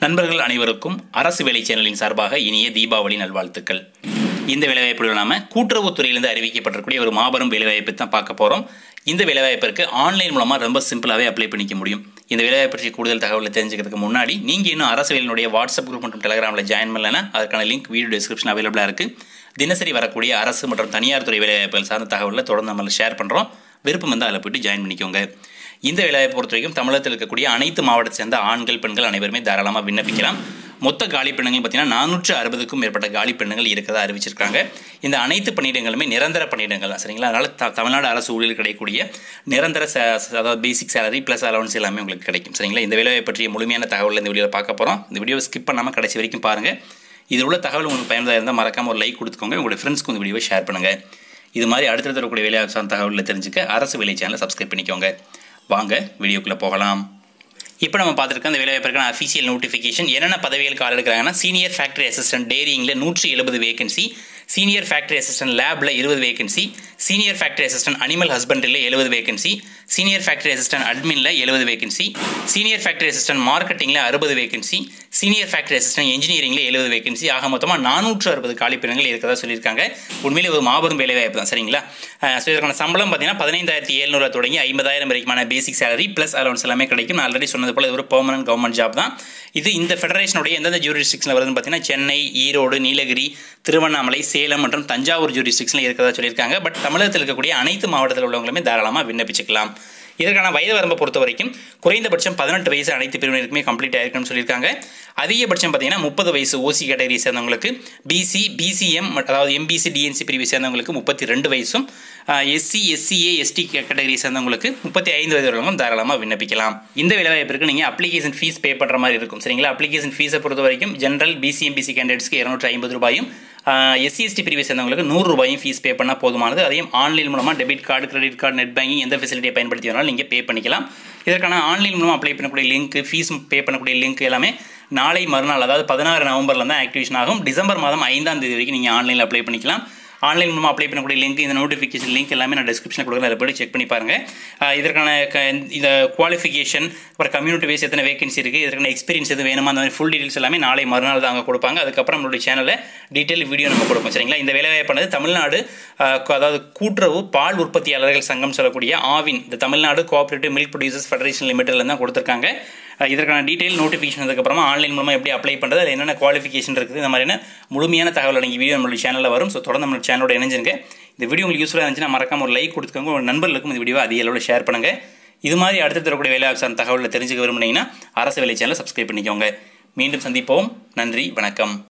நண்பர்கள் அனைவருக்கும் அரசு வேலை சேனலின் சார்பாக இனிய தீபாவளி நல்வாழ்த்துக்கள் இந்த வேலைவாய்ப்பு நாம கூட்டுறவுத்துறையிலிருந்து அறிவிக்கப்பட்டிருக்கக்கூடிய ஒரு மாபெரும் வேலைவாய்ப்பை தான் பார்க்க போகிறோம் இந்த வேலைவாய்ப்பிற்கு ஆன்லைன் மூலமாக ரொம்ப சிம்பிளாகவே அப்ளை பண்ணிக்க முடியும் இந்த வேலைவாய்ப்பு பற்றி கூடுதல் தகவலை தெரிஞ்சுக்கிறதுக்கு முன்னாடி நீங்கள் இன்னும் அரசு வேலையினுடைய வாட்ஸ்அப் குரூப் மற்றும் டெலிகிராமில் ஜாயின் பண்ணலன்னா அதற்கான லிங்க் வீடியோ டிஸ்கிரிப்ஷன் அவைலபிளாக இருக்குது தினசரி வரக்கூடிய அரசு மற்றும் தனியார் துறை வேலைவாய்ப்புகள் சார்ந்த தகவலை தொடர்ந்து நம்ம ஷேர் பண்ணுறோம் விருப்பம் வந்து அதில் போயிட்டு ஜாயின் பண்ணிக்கோங்க இந்த வேலைவாய்ப்பு பொறுத்த வரைக்கும் தமிழகத்தில் இருக்கக்கூடிய அனைத்து மாவட்டத்தை சேர்ந்த ஆண்கள் பெண்கள் அனைவருமே தாராளமாக விண்ணப்பிக்கலாம் மொத்த காலி பெண்ணுங்கள் பார்த்தீங்கன்னா நானூற்று அறுபதுக்கும் மேற்பட்ட காலி பெண்ணுங்கள் இருக்கிறதா அறிவிச்சிருக்காங்க இந்த அனைத்து பணியிடங்களுமே நிரந்தர பணியிடங்கள் தான் சரிங்களா அதனால் த தமிழ்நாடு அரசு ஊழியர் கிடைக்கக்கூடிய நிரந்தர ச ச- அதாவது பேசிக் சேலரி ப்ளஸ் அலவன்ஸ் எல்லாமே உங்களுக்கு கிடைக்கும் சரிங்களா இந்த வேலையை பற்றிய முழுமையான தகவல் இந்த வீடியோவில் பார்க்க போகிறோம் இந்த வீடியோவை ஸ்கிப் பண்ணாமல் கடைசி வரைக்கும் பாருங்கள் இதில் உள்ள தகவல் உங்களுக்கு பயனுள்ளதாக இருந்தால் மறக்காம ஒரு லைக் கொடுத்துக்கோங்க உங்களுடைய ஃப்ரெண்ட்ஸ்க்கு இந்த வீடியோவை ஷேர் பண்ணுங்கள் இது மாதிரி அடுத்தடுத்து வரக்கூடிய வேலை சார்ந்த தகவலில் தெரிஞ்சுக்க அரசு வேலை சேனலை சப்ஸ்கிரைப் பண்ணிக்கோங்க வாங்க வீடியோக்குள்ளே போகலாம் இப்போ நம்ம பார்த்துருக்க அந்த வேலைவாய்ப்பிற்கான அஃபிஷியல் நோட்டிஃபிகேஷன் என்னென்ன பதவிகள் கால் எடுக்கிறாங்கன்னா சீனியர் ஃபேக்டரி அசிஸ்டன்ட் டேரிங்கில் நூற்றி எழுபது வேகன்சி சீனியர் ஃபேக்டரி அசிஸ்டன்ட் லேபில் இருபது vacancy senior factory assistant animal ஹஸ்பண்டரியில் எழுபது வேகன்சி சீனியர் ஃபேக்டரி அசிஸ்டன்ட் அட்மினில் எழுபது வேகன்சி சீனியர் ஃபேக்டரி அசிஸ்டன்ட் மார்க்கெட்டிங்கில் அறுபது வேகன்சி சீனியர் ஃபேக்டரி அசிஸ்டன்ட் இன்ஜினியரிங்கில் எழுபது வேகன்சி ஆக மொத்தமாக நானூற்று அறுபது காலிப்பிடங்கள் இருக்கிறதா சொல்லியிருக்காங்க உண்மையிலே ஒரு மாபெரும் வேலைவாய்ப்பு தான் சரிங்களா ஸோ இதற்கான சம்பளம் பார்த்தீங்கன்னா பதினைந்தாயிரத்தி எழுநூறு தொடங்கி ஐம்பதாயிரம் வரைக்குமான பேசிக் சேலரி ப்ளஸ் அலவன்ஸ் எல்லாமே கிடைக்கும் நான் ஆல்ரெடி சொன்னது போல இது ஒரு பெர்மனன்ட் கவர்மெண்ட் ஜாப் தான் இது இந்த ஃபெடரேஷனுடைய எந்தெந்த ஜூரிஸ்டிக்ஸில் வருதுன்னு பார்த்தீங்கன்னா சென்னை ஈரோடு நீலகிரி திருவண்ணாமலை சேலம் மற்றும் தஞ்சாவூர் ஜூரிஸ்டிக்ஸில் இருக்கிறதா சொல்லியிருக்காங்க பட் தமிழகத்தில் இருக்கக்கூடிய அனைத்து மாவட்டத்தில் உள்ளவங்களுமே தாராளமாக விண்ணப்பிச்சுக்கலாம் இதற்கான வயது வரம்பை பொறுத்த வரைக்கும் குறைந்தபட்சம் பதினெட்டு வயசு அனைத்து பிரிவினருக்குமே கம்ப்ளீட் ஆயிருக்குன்னு சொல்லியிருக்காங்க அதிகபட்சம் பார்த்தீங்கன்னா முப்பது வயசு ஓசி கேட்டகரி சேர்ந்தவங்களுக்கு பிசி பிசிஎம் அதாவது எம்பிசி டிஎன்சி பிரிவை சேர்ந்தவங்களுக்கு முப்பத்தி ரெண்டு வயசும் எஸ்சி எஸ்சிஏ எஸ்டி கேட்டகரி சேர்ந்தவங்களுக்கு முப்பத்தி ஐந்து வயது வரலும் தாராளமாக விண்ணப்பிக்கலாம் இந்த வேலைவாய்ப்பிற்கு நீங்கள் அப்ளிகேஷன் ஃபீஸ் பே பண்ணுற மாதிரி இருக்கும் சரிங்களா அப்ளிகேஷன் ஃபீஸை பொறுத்த வரைக்கும் ஜென்ரல் பிசிஎம்பிசி கேண்டிடேட்ஸ்க்கு இரநூற்றி ஐம்பது ரூபாயும் எஸ்சி எஸ்டி பிரிவை சேர்ந்தவங்களுக்கு நூறு ரூபாயும் ஃபீஸ் பே பண்ணால் போதுமானது அதையும் ஆன்லைன் மூலமாக debit card credit card net banking எந்த ஃபெசிலிட்டியை பயன்படுத்தி வேணாலும் நீங்கள் பே பண்ணிக்கலாம் இதற்கான ஆன்லைன் மூலமாக அப்ளை பண்ணக்கூடிய லிங்க் ஃபீஸ் பே பண்ணக்கூடிய லிங்க் எல்லாமே நாளை மறுநாள் அதாவது பதினாறு நவம்பரில் தான் ஆக்டிவேஷன் ஆகும் டிசம்பர் மாதம் ஐந்தாம் தேதி வரைக்கும் நீங்கள் ஆன்லைனில் அப்ளை பண்ணிக்கலாம் ஆன்லைன் மூலமாக அப்ளை பண்ணக்கூடிய லிங்க் இந்த நோட்டிஃபிகேஷன் லிங்க் எல்லாமே நான் டிஸ்கிரிப்ஷனில் கொடுக்குறேன் அதை போய் செக் பண்ணி பாருங்கள் ஆஹ் இதற்கான க இந்த குவாலிஃபிகேஷன் அப்புறம் கம்யூனிட்டி வைஸ் எத்தனை வேகன்சி இருக்குது இதற்கான எக்ஸ்பீரியன்ஸ் எது வேணுமா அந்த மாதிரி ஃபுல் டீடைல்ஸ் எல்லாமே நாளை மறுநாள் தான் அங்கே கொடுப்பாங்க அதுக்கப்புறம் நம்மளுடைய சேனலில் டீட்டெயில் வீடியோ நம்ம கொடுப்போம் சரிங்களா இந்த வேலைவாய்ப்பானது தமிழ்நாடு ஆஹ் கு- அதாவது கூட்டுறவு பால் உற்பத்தியாளர்கள் சங்கம் சொல்லக்கூடிய ஆவின் இந்த Tamil Nadu cooperative milk producers federation லிமிடெட்ல தான் கொடுத்துருக்காங்க அஹ் இதற்கான டீட்டெயில் நோட்டிஃபிகேஷன் அதுக்கப்புறமா ஆன்லைன் மூலமாக எப்படி அப்ளை பண்ணுறது அதில் என்னென்ன குவாலிஃபிகேஷன் இருக்குது இந்த மாதிரியான முழுமையான தகவல் அடங்கிய வீடியோ நம்மளுடைய சேனலில் வரும் ஸோ தொடர்ந்து நம்ம சேனலோட இணைஞ்சிருங்க இந்த வீடியோ உங்களுக்கு யூஸ்ஃபுல்லாக இருந்துச்சுன்னா மறக்காம ஒரு லைக் கொடுத்துக்கோங்க ஒரு நண்பர்களுக்கும் இந்த வீடியோ அதிக அளவில் ஷேர் பண்ணுங்கள் இது மாதிரி அடுத்து தரக்கூடிய வேலை சார்ந்த தகவலை தெரிஞ்சுக்க விரும்புனீங்கன்னா அரசு வேலை சேனலை சப்ஸ்கிரைப் பண்ணிக்கோங்க மீண்டும் சந்திப்போம் நன்றி வணக்கம்